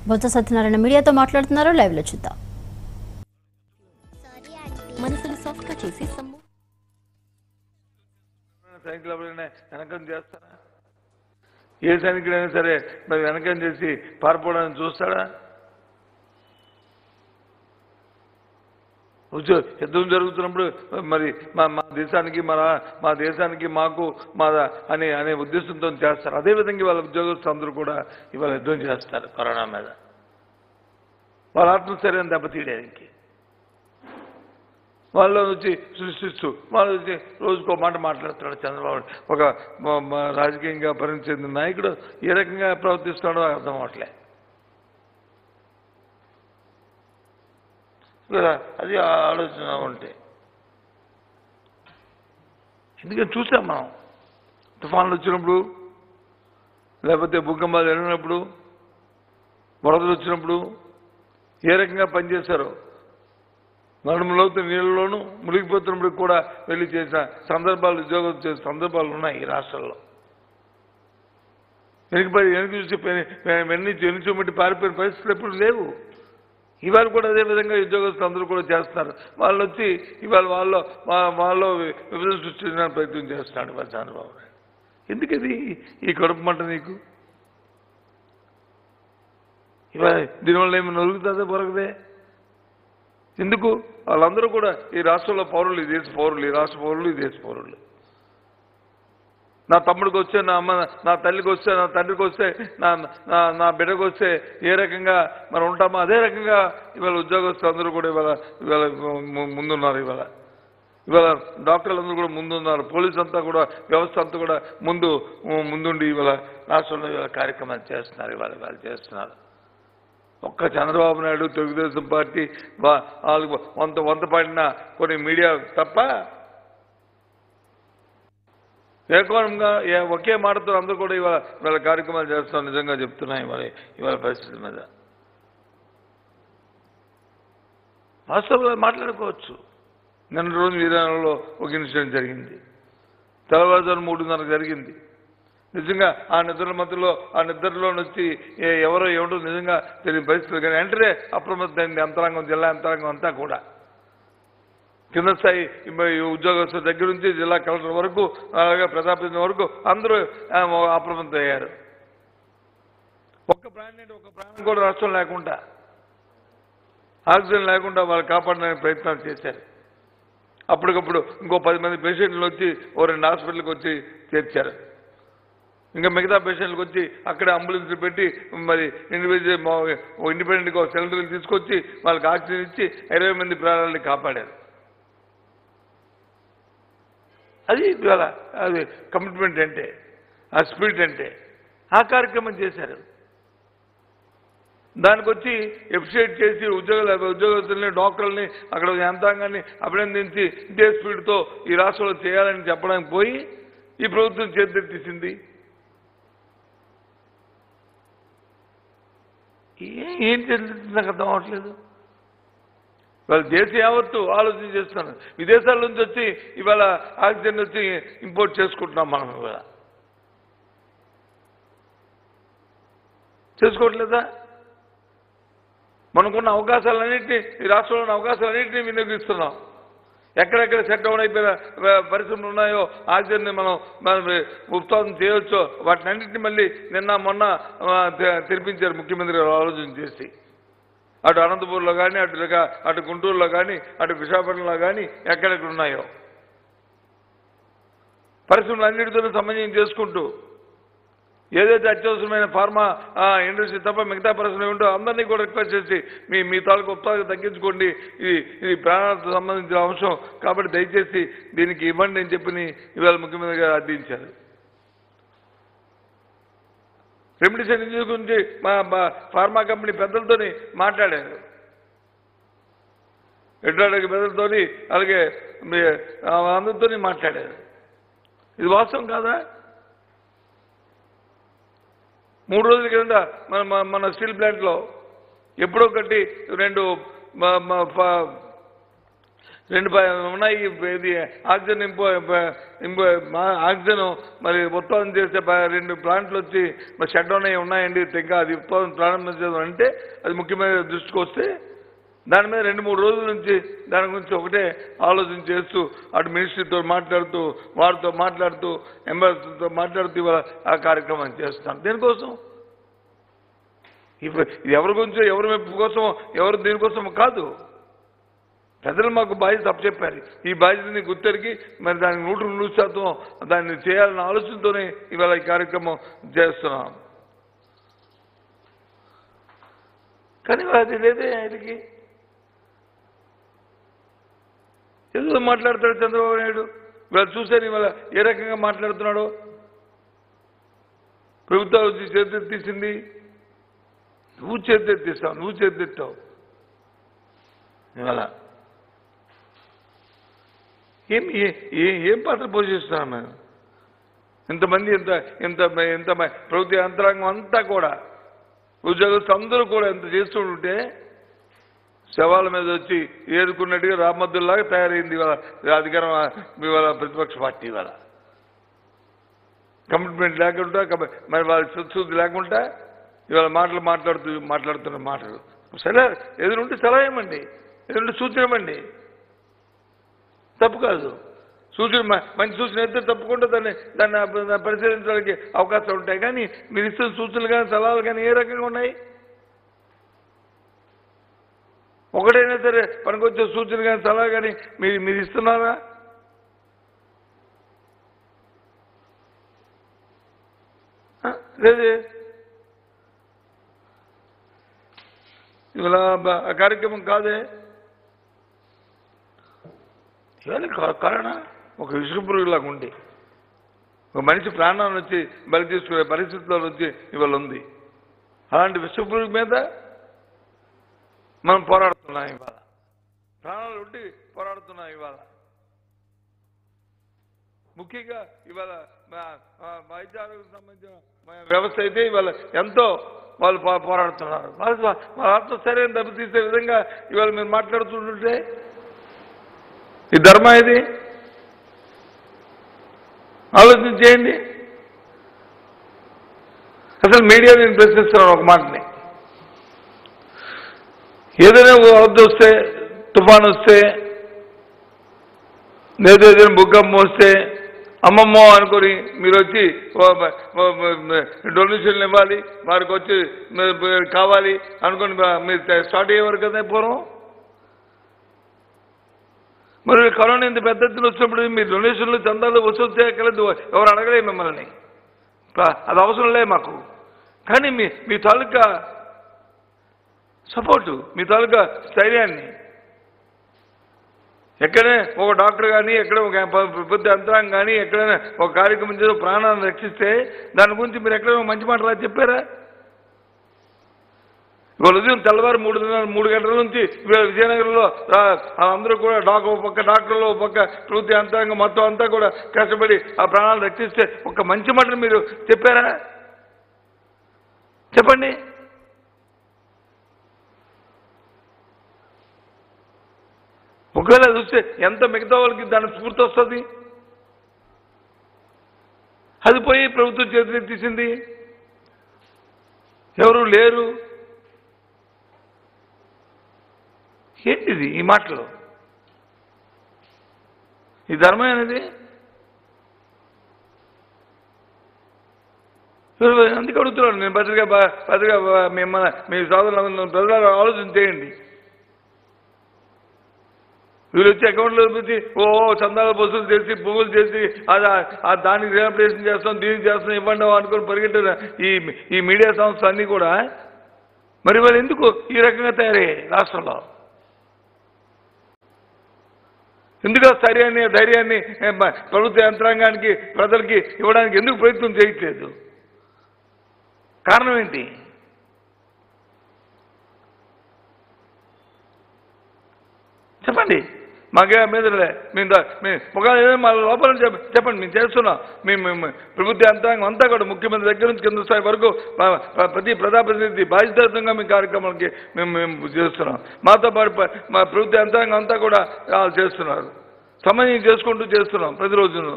బొత్స సత్యనారాయణ మీడియాతో మాట్లాడుతున్నారు లైవ్ లో చూద్దాం మనసులు సాఫ్ట్ గా చేసి సమ్ము సైకిల్ ఎవరైనా వెనకం చేస్తారా ఏ సైనికుడైనా సరే మరి వెనకం చేసి పారిపోవడానికి చూస్తాడా ఉద్యో- యుద్ధం జరుగుతున్నప్పుడు మరి మా మా దేశానికి మన మా దేశానికి మాకు మా అనే అనే ఉద్దేశంతో చేస్తారు అదేవిధంగా వాళ్ళ ఉద్యోగస్తులు అందరూ కూడా ఇవాళ యుద్ధం చేస్తారు కరోనా మీద వాళ్ళ ఆత్మస్థైర్యం దెబ్బతీయడానికి వాళ్ళు వచ్చి సృష్టిస్తూ వాళ్ళు వచ్చి రోజుకో మాట మాట్లాడుతున్నాడు చంద్రబాబు ఒక మ- మ- రాజకీయంగా పరిణతి చెందిన నాయకుడు ఏ రకంగా ప్రవర్తిస్తున్నాడో అర్థం అవట్లే కదా అది ఆలోచన ఉంటే ఎందుకంటే చూసాం మనం తుఫాన్లు వచ్చినప్పుడు లేకపోతే భూకంపాలు వెళ్ళినప్పుడు వరదలు వచ్చినప్పుడు ఏ రకంగా పనిచేశారో నడుములోతు నీళ్ళలోనూ మునిగిపోతున్నప్పుడు కూడా వెళ్ళి చేసిన సందర్భాలు ఉద్యోగం చేసిన సందర్భాలు ఉన్నాయి ఈ రాష్ట్రంలో వెనుకపడి వెనుక చూసి వెన్ని వెను చూపెట్టి పారిపోయిన పరిస్థితులు ఎప్పుడు లేవు ఇవాళ కూడా అదే విధంగా ఉద్యోగస్తులు అందరూ కూడా చేస్తున్నారు వాళ్ళు వచ్చి ఇవాళ వాళ్ళు వా- వాళ్ళు విభజన సృష్టించడానికి ప్రయత్నం చేస్తున్నాడు ఇవాళ చంద్రబాబు నాయుడు ఎందుకది ఈ కడుపు మంట నీకు ఇవాళ దీనివల్ల ఏమి నలుగుతుందా పొరగదే ఎందుకు వాళ్ళందరూ కూడా ఈ రాష్ట్రంలో పౌరులు ఈ దేశ పౌరులు ఈ రాష్ట్ర పౌరులు ఈ దేశ పౌరులు నా తమ్ముడికి వస్తే నా అమ్మ నా తల్లికి వస్తే నా తండ్రికి వస్తే నా నా నా బిడ్డకు వస్తే ఏ రకంగా మనం ఉంటామో అదే రకంగా ఇవాళ ఉద్యోగస్తులు అందరూ కూడా ఇవాళ ఇవాళ ము- ముందున్నారు ఇవాళ ఇవాళ డాక్టర్లు అందరూ కూడా ముందున్నారు పోలీసు అంతా కూడా వ్యవస్థ అంతా కూడా ముందు ముందుండి ఇవాళ రాష్ట్రంలో ఇవాళ కార్యక్రమాలు చేస్తున్నారు ఇవాళ ఇవాళ చేస్తున్నారు ఒక్క చంద్రబాబు నాయుడు తెలుగుదేశం పార్టీ వా- వాళ్ళు వంత వంత పడిన కొన్ని మీడియా తప్ప ఏకోణంగా ఏ- ఒకే మాటతో అందరూ కూడా ఇవాళ ఇవాళ కార్యక్రమాలు చేస్తాం నిజంగా చెప్తున్నాయి ఇవాళ ఇవాళ పరిస్థితి మీద వాస్తవంగా మాట్లాడుకోవచ్చు నిన్న రోజు విధానంలో ఒక ఇన్సిడెంట్ జరిగింది తెల్లవారుజాము మూడున్నర జరిగింది నిజంగా ఆ నిద్ర మధ్యలో ఆ నిద్రలో నుంచి ఏ- ఎవరో ఏమిటో నిజంగా తెలియని పరిస్థితులు కానీ వెంటనే అప్రమత్తమైంది యంత్రాంగం జిల్లా యంత్రాంగం అంతా కూడా కింద స్థాయి ఈ ఉద్యోగస్తుల దగ్గర నుంచి జిల్లా కలెక్టర్ వరకు అలాగే ప్రజాప్రతినిధి వరకు అందరూ ఆ, అప్రమత్తం అయ్యారు ఒక్క ప్రాణం ఒక్క ప్రాణం కూడా రాష్ట్రం లేకుండా ఆక్సిజన్ లేకుండా వాళ్ళు కాపాడడానికి ప్రయత్నాలు చేశారు అప్పటికప్పుడు ఇంకో పది మంది పేషెంట్లు వచ్చి ఓ రెండు హాస్పిటల్కి వచ్చి చేర్చారు ఇంకా మిగతా పేషెంట్లకు వచ్చి అక్కడ అంబులెన్స్ పెట్టి మరి ఇండివిజువల్ ఇండిపెండెంట్గా సిలిండర్లు తీసుకొచ్చి వాళ్ళకి ఆక్సిజన్ ఇచ్చి ఇరవై మంది ప్రాణాలని కాపాడారు అది ఇవాళ అది కమిట్మెంట్ అంటే ఆ స్పిరిట్ అంటే ఆ కార్యక్రమం చేశారు దానికి వచ్చి ఎఫిషియేట్ చేసి ఉద్యోగుల ఉద్యోగస్తుల్ని డాక్టర్లని అక్కడ యంత్రాంగాన్ని అభినందించి ఇదే స్పీడ్తో ఈ రాష్ట్రంలో చేయాలని చెప్పడానికి పోయి ఈ ప్రభుత్వం చేతెత్తేసింది ఏ- ఏం చేస్తుంది నాకు అర్థం అవ్వట్లేదు వాళ్ళు దేశ యావత్తు ఆలోచన చేస్తున్నారు విదేశాల నుంచి వచ్చి ఇవాళ ఆక్సిజన్ వచ్చి ఇంపోర్ట్ చేసుకుంటున్నాం మనం ఇవాళ చేసుకోవట్లేదా మనకున్న అవకాశాలన్నింటినీ ఈ రాష్ట్రంలో ఉన్న అవకాశాలన్నింటినీ వినియోగిస్తున్నాం ఎక్కడెక్కడ సెట్ డౌన్ అయిపోయిన ఆ, పరిశ్రమలు ఉన్నాయో ఆక్సిజన్ని మనం మనం ఉత్పాదన చేయొచ్చో వాటిని అన్నింటినీ మళ్ళీ నిన్న మొన్న ఆ, తె- తెరిపించారు ముఖ్యమంత్రి గారు ఆలోచన చేసి అటు అనంతపూర్లో కానీ అటు రిగా- అటు గుంటూరులో కానీ అటు విశాఖపట్నంలో కానీ ఎక్కడెక్కడ ఉన్నాయో పరిశ్రమలు అన్నిటితో సమన్వయం చేసుకుంటూ ఏదైతే అత్యవసరమైన ఫార్మా ఆ, ఇండస్ట్రీ తప్ప మిగతా పరిశ్రమ ఉంటో అందరినీ కూడా రిక్వెస్ట్ చేసి మీ మీ తాలూకు ఉత్పాదక తగ్గించుకోండి ఇది ఇది ప్రాణాలకు సంబంధించిన అంశం కాబట్టి దయచేసి దీనికి ఇవ్వండి అని చెప్పి ఇవాళ ముఖ్యమంత్రి గారు అర్థించారు రెమ్డిసివిర్ గురించి మా మా ఫార్మా కంపెనీ పెద్దలతోని మాట్లాడారు ఎడ్రాడకి పెద్దలతోని అలాగే మీ, ఆ, అందరితోని మాట్లాడారు ఇది వాస్తవం కాదా మూడు రోజుల కింద మన మన- మన స్టీల్ ప్లాంట్లో ఎప్పుడో కట్టి రెండు మ- మ- ఫ- రెండు ప- ఉన్నాయి ఇది ఆక్సిజన్ ఇంపో ఇంపో మా- ఆక్సిజన్ మరి ఉత్పాదన చేసే ప- రెండు ప్లాంట్లు వచ్చి మరి షట్ డౌన్ అయ్యి ఉన్నాయండి ఇంకా అది ఉత్పాదన ప్రారంభించడం అంటే అది ముఖ్యమైన దృష్టికి వస్తే దాని మీద రెండు మూడు రోజుల నుంచి దాని గురించి ఒకటే ఆలోచన చేస్తూ అటు మినిస్ట్రీతో మాట్లాడుతూ వారితో మాట్లాడుతూ ఎంబాసీతో మాట్లాడుతూ ఇవాళ ఆ కార్యక్రమాన్ని చేస్తాను దేనికోసం ఇప్పుడు ఇది ఎవరి గురించో ఎవరి మెప్పు కోసం ఎవరు దీనికోసం కాదు ప్రజలు మాకు బాధ్యత అప్పచెప్పారు ఈ బాధ్యతని గుర్తెరిగి మరి దానికి నూట నూరు శాతం దాన్ని చేయాలన్న ఆలోచనతోనే ఇవాళ ఈ కార్యక్రమం చేస్తున్నాం కానీ అది లేదే ఆయనకి ఏదో మాట్లాడతాడు చంద్రబాబు నాయుడు ఇవాళ చూశాను ఇవాళ ఏ రకంగా మాట్లాడుతున్నాడో ప్రభుత్వాలు వచ్చి చేతెత్తేసింది నువ్వు చేతెత్తిస్తావు నువ్వు చేతెత్తావు ఇవాళ ఏం ఏ- ఏ- ఏం పాత్ర పోషిస్తున్నాం మేము ఇంతమంది ఇంత ఇంత ఇంత ప్రభుత్వ యంత్రాంగం అంతా కూడా ఉద్యోగస్తులు అందరూ కూడా ఎంత చేస్తుంటే శవాల మీద వచ్చి ఏరుకున్నట్టుగా రామద్దుల్లాగా తయారైంది ఇవాళ అధికారం ఇవాళ ప్రతిపక్ష పార్టీ ఇవాళ కమిట్మెంట్ లేకుండా కమ- మరి వాళ్ళ శుద్ధి లేకుండా ఇవాళ మాటలు మాట్లాడుతూ మాట్లాడుతున్న మాటలు సరే ఎదురుంటే సలహా ఇవ్వండి ఎదురుంటే సూచన ఇవ్వండి తప్పు కాదు సూచన మ- మంచి సూచన అయితే తప్పకుండా దాన్ని దాన్ని అప- పరిశీలించడానికి అవకాశం ఉంటాయి కానీ మీరు ఇస్తున్న సూచనలు కానీ సలహాలు కానీ ఏ రకంగా ఉన్నాయి ఒకటైనా సరే పనికొచ్చే సూచన కానీ సలహా కానీ మీరు మీరు ఇస్తున్నారా ఆ, లేదే ఇవాళ బ- ఆ కార్యక్రమం కాదే ఇవాళ కా- కారణం ఒక విసుగుపురుగులాగా ఉండి ఒక మనిషి ప్రాణాన్ని వచ్చి బలి తీసుకునే పరిస్థితిలో వచ్చి ఇవాళ ఉంది అలాంటి విసుగుపురుగు మీద మనం పోరాడుతున్నాం ఇవాళ ప్రాణాలు ఉండి పోరాడుతున్నాం ఇవాళ ముఖ్యంగా ఇవాళ మా- మా- మా వైద్య ఆరోగ్యం సంబంధించిన మా వ్యవస్థ అయితే ఇవాళ ఎంతో వాళ్ళు పో- పోరాడుతున్నారు వాళ్ళ వాళ్ళ ఆత్మస్థైర్యం దెబ్బతీసే విధంగా ఇవాళ మీరు మాట్లాడుతుంటుంటే ఈ ధర్మ ఇది ఆలోచన చేయండి అసలు మీడియా నేను ప్రశ్నిస్తున్నాను ఒక మాటని ఏదైనా వద్ద వస్తే తుఫాన్ వస్తే లేదా ఏదైనా భూకంపం వస్తే అమ్మమ్మో అనుకొని మీరు వచ్చి డొనేషన్లు ఇవ్వాలి వారికి వచ్చి మీరు కావాలి అనుకొని మీరు స్టార్ట్ అయ్యేవారు కదా పూర్వం మరి కరోనా ఇంత పెద్ద ఎత్తున వచ్చినప్పుడు మీ డొనేషన్లు చందాలు వసూలు చేయగలదు ఎవరు అడగలే మిమ్మల్ని ప- అది అవసరం లే మాకు కానీ మీ మీ తాలూకా సపోర్టు మీ తాలూకా స్థైర్యాన్ని ఎక్కడైనా ఒక డాక్టర్ కానీ ఎక్కడ ఒక ప- ప్రభుత్వ యంత్రాంగం కానీ ఎక్కడైనా ఒక కార్యక్రమం చేసి ప్రాణాలను రక్షిస్తే దాని గురించి మీరు ఎక్కడైనా మంచి మాటలా చెప్పారా ఇవాళ ఉదయం తెల్లవారు మూడు దినాలు మూడు గంటల నుంచి ఇవాళ విజయనగరంలో ఆ, ఆ అందరూ కూడా డాక్టర్ ఒక పక్క డాక్టర్లు ఒక పక్క ప్రభుత్వ యంత్రాంగం మొత్తం అంతా కూడా కష్టపడి ఆ ప్రాణాలు రక్షిస్తే ఒక మంచి మాటను మీరు చెప్పారా చెప్పండి ఒకవేళ చూస్తే ఎంత మిగతా వాళ్ళకి దాని స్ఫూర్తి వస్తుంది అది పోయి ప్రభుత్వం చేతులు తీసింది ఎవరు లేరు ఏంటిది ఈ మాటలు ఈ ధర్మం అనేది అందుకే అడుగుతున్నాను నేను భద్రగా భద్రగా మిమ్మల్ని మీ సోదరులు ప్రజలు ఆలోచన చేయండి వీళ్ళు వచ్చి అకౌంట్లో వచ్చి ఓ చందాల బస్సులు చేసి పువ్వులు చేసి అది ఆ దానికి రిహాబిలిటేషన్ చేస్తాం దీనికి చేస్తాం ఇవ్వండి అనుకుని పరిగెట్టిన ఈ ఈ మీడియా సంస్థ అన్నీ కూడా మరి వాళ్ళు ఎందుకు ఈ రకంగా తయారయ్యాయి రాష్ట్రంలో ఎందుకు ఆ స్థైర్యాన్ని ధైర్యాన్ని ఏ, మ- ప్రభుత్వ యంత్రాంగానికి ప్రజలకి ఇవ్వడానికి ఎందుకు ప్రయత్నం చేయట్లేదు కారణం ఏంటి చెప్పండి మాకే మీదలే మేము దా- మీ ముఖాలు ఏదైనా మా లోపల నుంచి చెప్ప- చెప్పండి మేము చేస్తున్నాం మేము మేము ప్రభుత్వ యంత్రాంగం అంతా కూడా ముఖ్యమంత్రి దగ్గర నుంచి కింద స్థాయి వరకు మా- ప్ర- ప్రతి ప్రజాప్రతినిధి బాధ్యతాయుతంగా మీ కార్యక్రమాలకి మేము మేము చేస్తున్నాం మాతో పాటు ప- మా ప్రభుత్వ యంత్రాంగం అంతా కూడా వాళ్ళు చేస్తున్నారు సమయం చేసుకుంటూ చేస్తున్నాం ప్రతిరోజును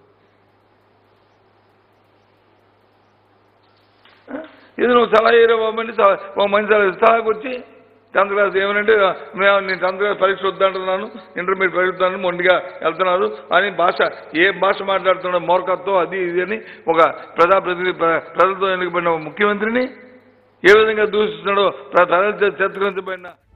ఇది నువ్వు సలహా ఏరో పోమని సలహా- ఓ మంచి సలహా సలహాకు వచ్చి టెన్త్ క్లాస్ ఏమనంటే మేము నేను టెన్త్ క్లాస్ పరీక్ష వద్దంటున్నాను ఇంటర్మీడియట్ పరీక్ష వద్దాను మొండిగా వెళ్తున్నారు అని భాష ఏ భాష మాట్లాడుతున్నాడో మూర్ఖత్వం అది ఇది అని ఒక ప్రజాప్రతినిధి ప్ర- ప్రజలతో ఎన్నికబడిన ఒక ముఖ్యమంత్రిని ఏ విధంగా దూషిస్తున్నాడో ప్ర- ప్రజలతో చెత్తరించబడిన